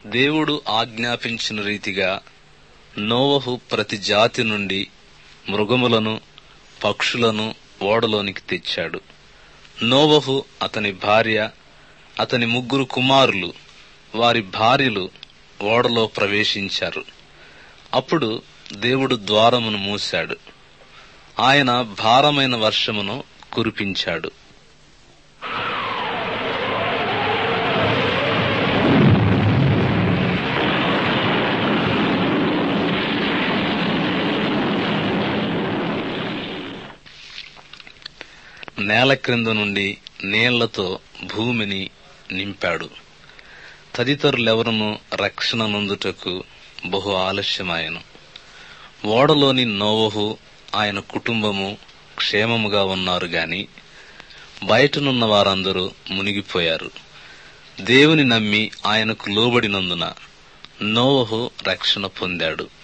దేవుడు ఆజ్ఞాపించిన రీతిగా నోవహు ప్రతి జాతి నుండి మృగములను పక్షులను ఓడలోనికి తెచ్చాడు నోవహు అతని భార్య అతని ముగ్గురు కుమారులు వారి భార్యలు ఓడలో ప్రవేశించారు అప్పుడు దేవుడు ద్వారమును మూశాడు ఆయన భారమైన వర్షమును కురిపించాడు నేల క్రింద నుండి నీళ్లతో భూమిని నింపాడు తదితరులెవరను రక్షణ నొందుటకు బహు ఆలస్యమాయను ఓడలోని నోవహు ఆయన కుటుంబము క్షేమముగా ఉన్నారు గాని బయటనున్న వారందరూ మునిగిపోయారు దేవుని నమ్మి ఆయనకు లోబడినందున నోవహు రక్షణ పొందాడు